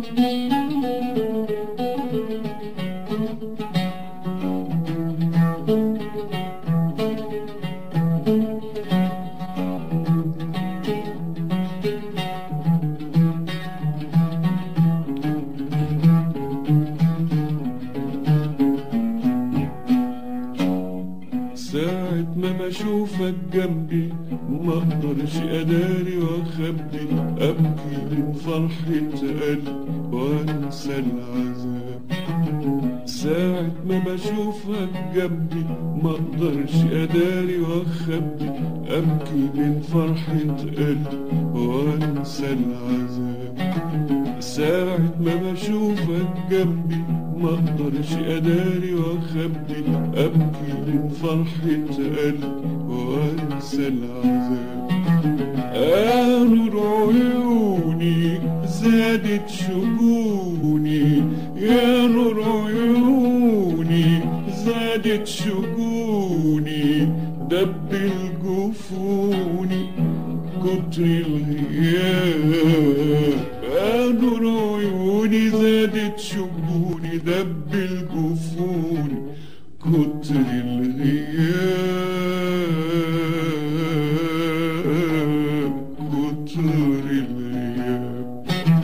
ساعة ما بشوفك جنبي ما اقدرش اداري واخبي ابكي من فرحة قلبي وانسى العذاب ساعة ما بشوفك جنبي ما اقدرش اداري واخبي ابكي من فرحة قلبي وانسى العذاب ساعة ما بشوفك جنبي ما اقدرش اداري واخبي ابكي من فرحة قلبي وانسى العذاب يا نور عيوني زادت شجوني يا نور عيوني زادت شجوني دب الجفوني كتر الغياب يا نور عيوني زادت شجوني دب الجفون كتر الغياب كتر الغياب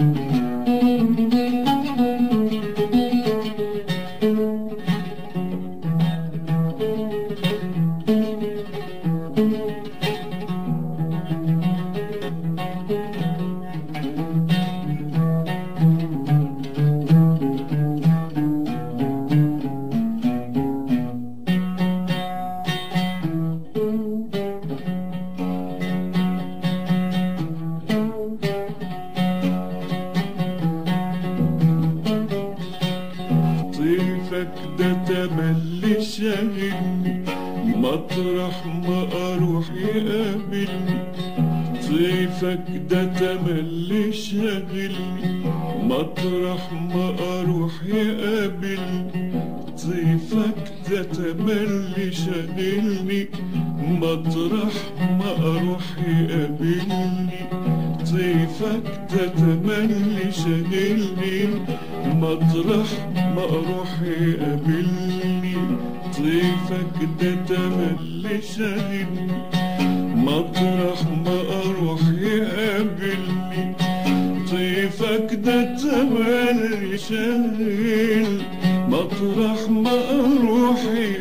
طيفك ده تملي شاغلني مطرح ما اروح يقابلني طيفك ده تملي شاغلني مطرح ما اروح يقابلني طيفك ده تملي شاغلني مطرح ما اروح يقابلني طيفك ده تملي شاغلني مطرح ما اروح يقابلني طيفك ده تملي شاغلني مطرح ما اروح يقابلني طيفك ده تملي شاغل مطرح ما اروح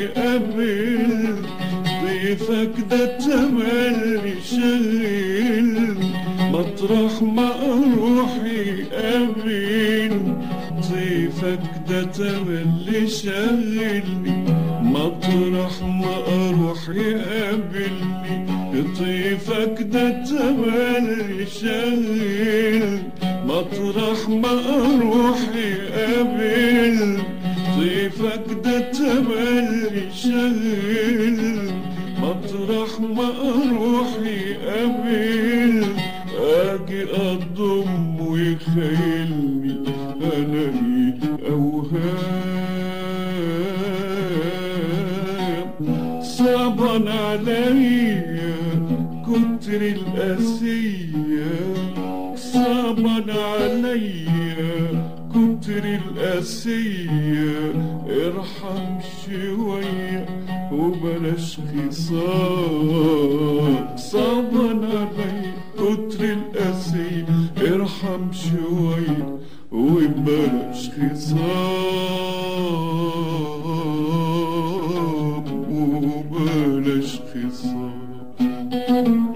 يقابل طيفك ده تملي شاغل مطرح ما اروح يقابل طيفك ده تملي شاغلني مطرح ما اروح يقابلني طيفك ده تملي شاغل مطرح ما اروح يقابل طيفك ده تملي شاغل مطرح ما اروح يقابل اجي اضم ويخيلني الاقي اوهام صعبا عليا كتر القاسية صعبا عليا كتر القاسية ارحم شوية وبلاش خصام صعبا عليا كتر القاسية ارحم شوية وبلاش خصام وبلاش خصام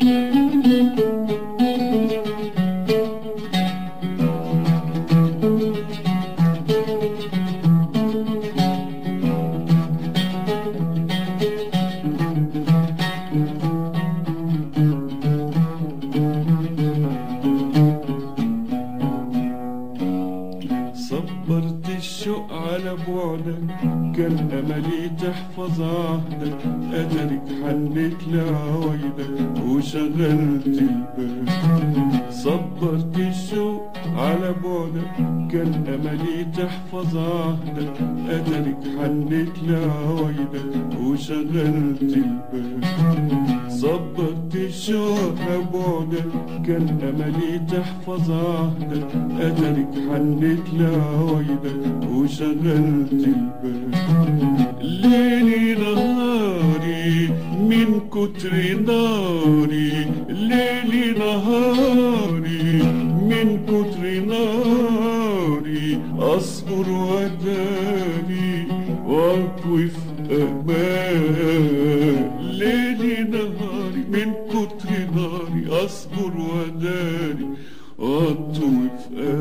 صبرت الشوق على بعدك كان املي تحفظ عهدك ادرك حنيت لعوايدك وشغلت البال صبرت الشوق على بعدك كان املي تحفظ عهدك اترك حنيت لعوايدك وشغلت البال ظبطت الشوق بعدك كان املي تحفظ عهدك اترك حنيت لعوايدك وشغلت البال ليلي نهاري من كتر ناري ليلي نهاري من كتر ناري اصبر وداني واطوي في امان ليلي نهاري من كتر ناري اصبر وداني واطوي في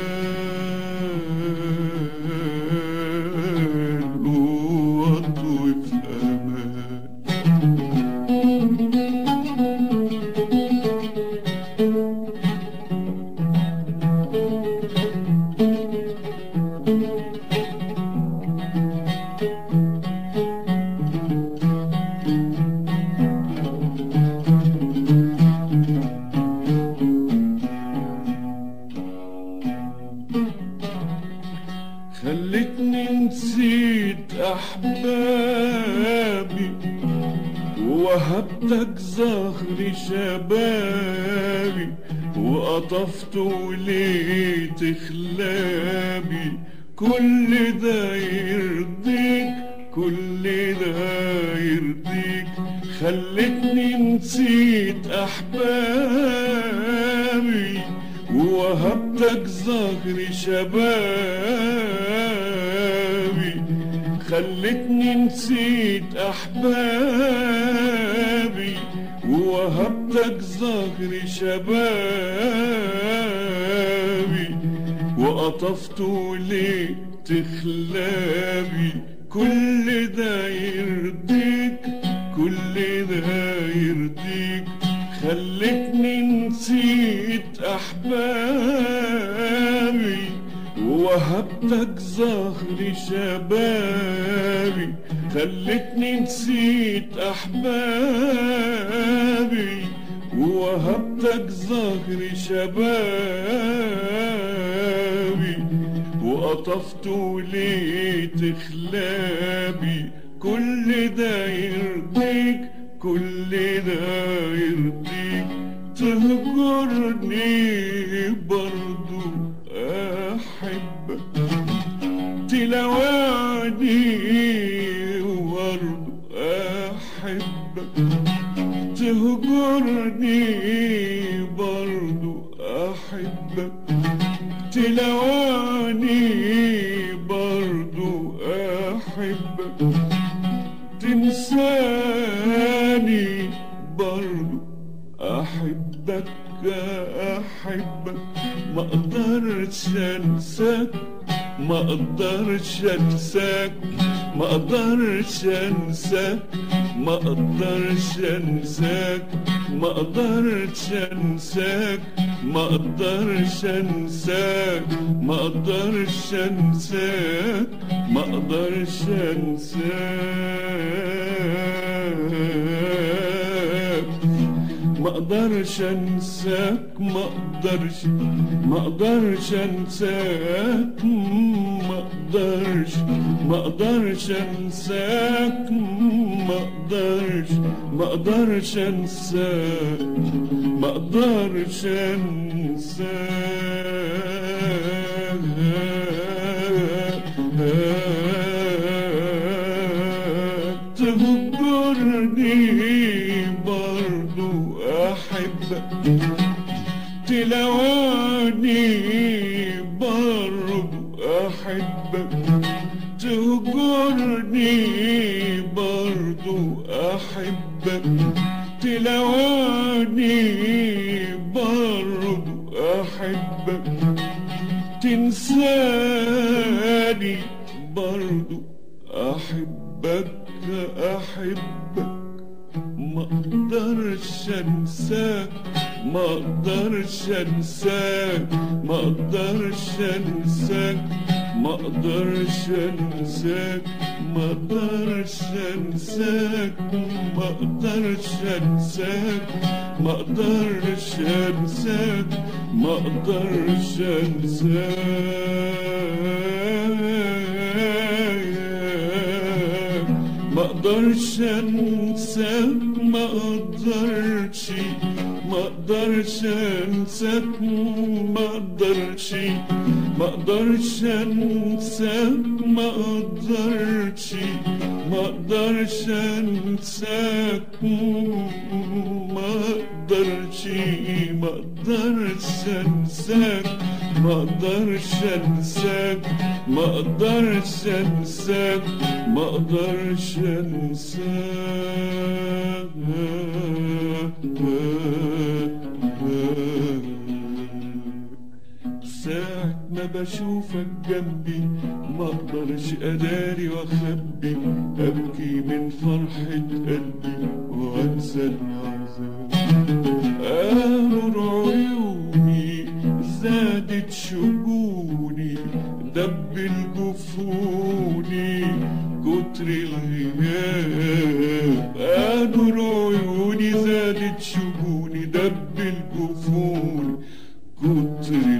امان واطوي في امان خلتني نسيت احبابي ووهبتك زهر شبابي وقطفت وليت خلابي كل ده يرضيك كل ده يرضيك خلتني نسيت احبابي ووهبتك زهر شبابي خلتني نسيت احبابي ووهبتك زهر شبابي وقطفت وليت خلابي كل ده يرضيك كل ده يرضيك خلتني نسيت احبابي ووهبتك زهر شبابي خلتني نسيت احبابي ووهبتك زهر شبابي وقطفت وليت خلابي كل ده يرضيك كل ده يرضيك تهجرني برضو احبك تلواني برضو احبك تهجرني برضو احبك تلواني برضو احبك تنساني برضو احبك احبك ما اقدرش انساك ما اقدرش انساك ما اقدرش انساك ما اقدرش انساك ما اقدرش انساك ما اقدرش انساك ما اقدرش انساك ما اقدرش انساك ما اقدرش انساك ما اقدرش ما اقدرش انساك ما اقدرش ما اقدرش انساك ما اقدرش ما اقدرش انساك ما اقدرش انساك تهجرني برضو احبك تلواني برضو احبك تهجرني برضو احبك تلواني برضو احبك تنساني برضو احبك احبك ما اقدرش انساك ما اقدرش انساك ما اقدرش انساك ما اقدرش انساك ما اقدرش انساك ما اقدرش انساك ما اقدرش انساك ما اقدرش انساك ما اقدرش انساك ما اقدرش ما اقدرش انساك ما اقدرش ما اقدرش انساك ما اقدرش ما اقدرش انساك ما اقدرش ما اقدرش انساك ما اقدرش انساك ما اقدرش انساك ما اقدرش انساك ساعة ما بشوفك جنبي ما اقدرش اداري واخبي ابكي من فرحة قلبي وانسى العذاب قالوا عيوني زادت شجوني دب الجفوني كتر الغياب قالوا عيوني زادت شجوني دب الجفوني كتر